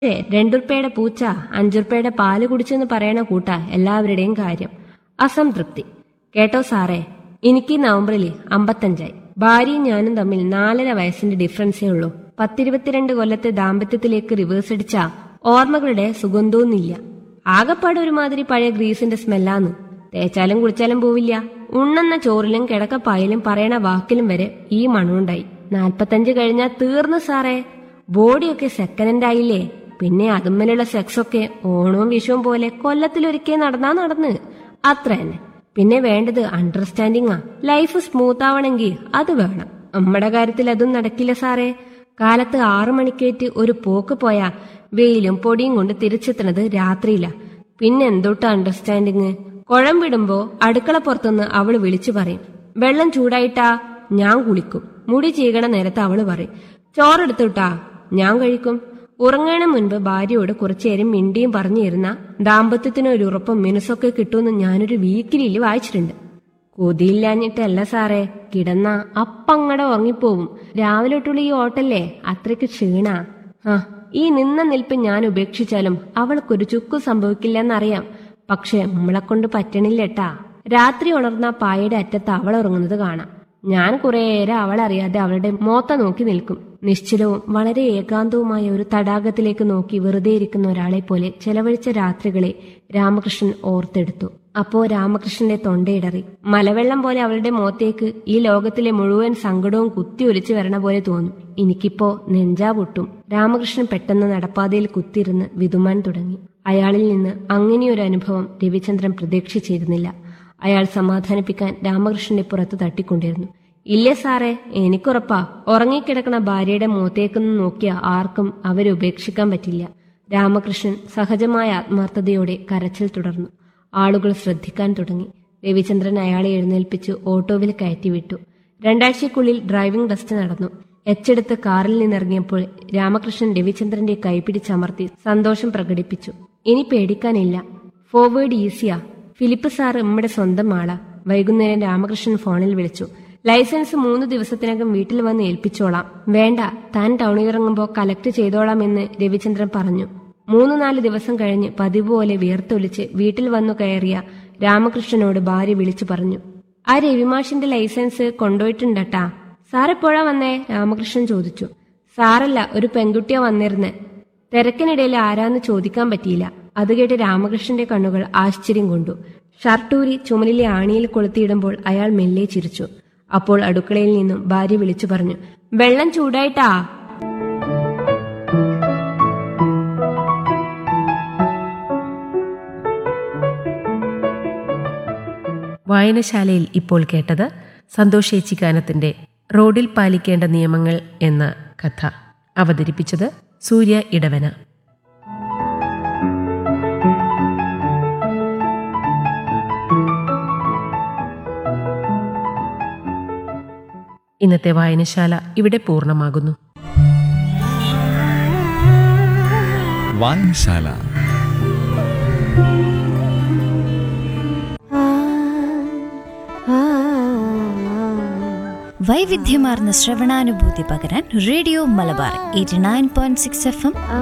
ഏ രണ്ടുറുപ്പയുടെ പൂച്ച അഞ്ചുറുപ്പയുടെ പാല് കുടിച്ചെന്ന് പറയണ കൂട്ടാ എല്ലാവരുടെയും കാര്യം അസംതൃപ്തി കേട്ടോ സാറേ എനിക്ക് ഈ നവംബറിൽ അമ്പത്തഞ്ചായി ഭാര്യയും ഞാനും തമ്മിൽ നാലര വയസ്സിന്റെ ഡിഫറൻസേ ഉള്ളൂ പത്തിരുപത്തിരണ്ട് കൊല്ലത്തെ ദാമ്പത്യത്തിലേക്ക് റിവേഴ്സ് അടിച്ച ഓർമ്മകളുടെ സുഗന്ധമൊന്നുമില്ല ആകപ്പാട് ഒരുമാതിരി പഴയ ഗ്രീസിന്റെ സ്മെല്ലാന്ന് തേച്ചാലും കുളിച്ചാലും പോവില്ല ഉണ്ണുന്ന ചോറിലും കിടക്കപ്പായലും പറയണ വാക്കിലും വരെ ഈ മണമുണ്ടായി നാൽപ്പത്തഞ്ച് കഴിഞ്ഞാ തീർന്നു സാറേ ബോഡിയൊക്കെ സെക്കൻഡ് ആയില്ലേ പിന്നെ അതുമ്മലുള്ള സെക്സ് ഒക്കെ ഓണവും വിഷുവും പോലെ കൊല്ലത്തിലൊരിക്കൽ നടന്നാ നടന്ന് അത്ര തന്നെ പിന്നെ വേണ്ടത് അണ്ടർസ്റ്റാൻഡിങ്ങാ ലൈഫ് സ്മൂത്ത് ആവണമെങ്കിൽ അത് വേണം നമ്മുടെ കാര്യത്തിൽ അതും നടക്കില്ല സാറേ കാലത്ത് ആറു മണിക്കേറ്റ് ഒരു പോക്ക് പോയാ വെയിലും പൊടിയും കൊണ്ട് തിരിച്ചെത്തണത് രാത്രിയില പിന്നെ എന്തോട്ട് അണ്ടർസ്റ്റാൻഡിങ് കുഴമ്പിടുമ്പോ അടുക്കള പുറത്തുനിന്ന് അവള് വിളിച്ചു പറയും വെള്ളം ചൂടായിട്ടാ ഞാൻ കുളിക്കും മുടി ചീകണ നേരത്ത് അവള് പറയും ചോറെടുത്തുട്ടാ ഞാൻ കഴിക്കും ഉറങ്ങണ മുൻപ് ഭാര്യയോട് കുറച്ചേരം മിണ്ടിയും പറഞ്ഞിരുന്ന ദാമ്പത്യത്തിന് ഒരു ഉറപ്പും മിനുസൊക്കെ കിട്ടുമെന്ന് ഞാനൊരു വീക്കിലില് വായിച്ചിട്ടുണ്ട് കൊതിയില്ലാഞ്ഞിട്ടല്ല സാറേ കിടന്ന അപ്പങ്ങടെ ഉറങ്ങിപ്പോവും രാവിലെ തൊട്ടുള്ള ഈ ഓട്ടല്ലേ അത്രയ്ക്ക് ക്ഷീണാ ആ ഈ നിന്ന നിൽപ്പ് ഞാൻ ഉപേക്ഷിച്ചാലും അവൾക്കൊരു ചുക്കു സംഭവിക്കില്ലെന്നറിയാം പക്ഷെ നമ്മളെ കൊണ്ട് പറ്റണില്ലട്ടാ രാത്രി ഉണർന്ന പായയുടെ അറ്റത്ത് അവൾ ഉറങ്ങുന്നത് കാണാം ഞാൻ കുറേയേറെ അവളറിയാതെ അവളുടെ മോത്ത നോക്കി നിൽക്കും നിശ്ചലവും വളരെ ഏകാന്തവുമായ ഒരു തടാകത്തിലേക്ക് നോക്കി വെറുതെ ഇരിക്കുന്ന ഒരാളെ പോലെ ചെലവഴിച്ച രാത്രികളെ രാമകൃഷ്ണൻ ഓർത്തെടുത്തു അപ്പോ രാമകൃഷ്ണന്റെ തൊണ്ടയിടറി മലവെള്ളം പോലെ അവളുടെ മോത്തേക്ക് ഈ ലോകത്തിലെ മുഴുവൻ സങ്കടവും കുത്തി ഒലിച്ചു വരണ പോലെ തോന്നും എനിക്കിപ്പോ നെഞ്ചാ പൊട്ടും രാമകൃഷ്ണൻ പെട്ടെന്ന് നടപ്പാതയിൽ കുത്തിയിരുന്ന് വിതുമാൻ തുടങ്ങി അയാളിൽ നിന്ന് അങ്ങനെയൊരു അനുഭവം രവിചന്ദ്രൻ പ്രതീക്ഷിച്ചിരുന്നില്ല അയാൾ സമാധാനിപ്പിക്കാൻ രാമകൃഷ്ണന്റെ പുറത്ത് തട്ടിക്കൊണ്ടിരുന്നു ഇല്ലേ സാറേ എനിക്കുറപ്പാ ഉറങ്ങിക്കിടക്കണ ഭാര്യയുടെ മുഖത്തേക്കൊന്ന് നോക്കിയ ആർക്കും അവരെ ഉപേക്ഷിക്കാൻ പറ്റില്ല രാമകൃഷ്ണൻ സഹജമായ ആത്മാർത്ഥതയോടെ കരച്ചിൽ തുടർന്നു ആളുകൾ ശ്രദ്ധിക്കാൻ തുടങ്ങി രവിചന്ദ്രൻ അയാളെ എഴുന്നേൽപ്പിച്ച് ഓട്ടോവിൽ കയറ്റിവിട്ടു രണ്ടാഴ്ചയ്ക്കുള്ളിൽ ഡ്രൈവിംഗ് ടെസ്റ്റ് നടന്നു എച്ചെടുത്ത് കാറിൽ നിന്നിറങ്ങിയപ്പോൾ രാമകൃഷ്ണൻ രവിചന്ദ്രന്റെ കൈപിടിച്ചമർത്തി സന്തോഷം പ്രകടിപ്പിച്ചു ഇനി പേടിക്കാനില്ല ഫോർവേഡ് ഈസിയാ ഫിലിപ്പ് സാർ നമ്മുടെ സ്വന്തം ആളാ വൈകുന്നേരം രാമകൃഷ്ണൻ ഫോണിൽ വിളിച്ചു ലൈസൻസ് മൂന്ന് ദിവസത്തിനകം വീട്ടിൽ വന്ന് ഏൽപ്പിച്ചോളാം വേണ്ട താൻ ടൗണിൽ ഇറങ്ങുമ്പോൾ കലക്ട് ചെയ്തോളാം എന്ന് രവിചന്ദ്രൻ പറഞ്ഞു മൂന്ന് നാല് ദിവസം കഴിഞ്ഞ് പതിവ് പോലെ വിയർത്തൊലിച്ച് വീട്ടിൽ വന്നു കയറിയ രാമകൃഷ്ണനോട് ഭാര്യ വിളിച്ചു പറഞ്ഞു ആ രവിമാഷിന്റെ ലൈസൻസ് കൊണ്ടുപോയിട്ടുണ്ടട്ടാ സാറെപ്പോഴാ വന്നേ രാമകൃഷ്ണൻ ചോദിച്ചു സാറല്ല ഒരു പെൺകുട്ടിയാ വന്നിരുന്നേ തിരക്കിനിടയിൽ ആരാന്ന് ചോദിക്കാൻ പറ്റിയില്ല അത് കേട്ട് രാമകൃഷ്ണന്റെ കണ്ണുകൾ ആശ്ചര്യം കൊണ്ടു ഷർട്ടൂരി ചുമലിലെ ആണിയിൽ കൊളുത്തിയിടുമ്പോൾ അയാൾ മെല്ലെ ചിരിച്ചു അപ്പോൾ അടുക്കളയിൽ നിന്നും ഭാര്യ വിളിച്ചു പറഞ്ഞു വെള്ളം ചൂടായിട്ടാ വായനശാലയിൽ ഇപ്പോൾ കേട്ടത് സന്തോഷ് ഏച്ചിക്കാനത്തിന്റെ റോഡിൽ പാലിക്കേണ്ട നിയമങ്ങൾ എന്ന കഥ അവതരിപ്പിച്ചത് സൂര്യ ഇടവന ഇന്നത്തെ വായനശാല ഇവിടെ പൂർണ്ണമാകുന്നു വായനശാല വൈവിധ്യമാർന്ന ശ്രവണാനുഭൂതി പകരാൻ radio Malabar eighty nine point six F M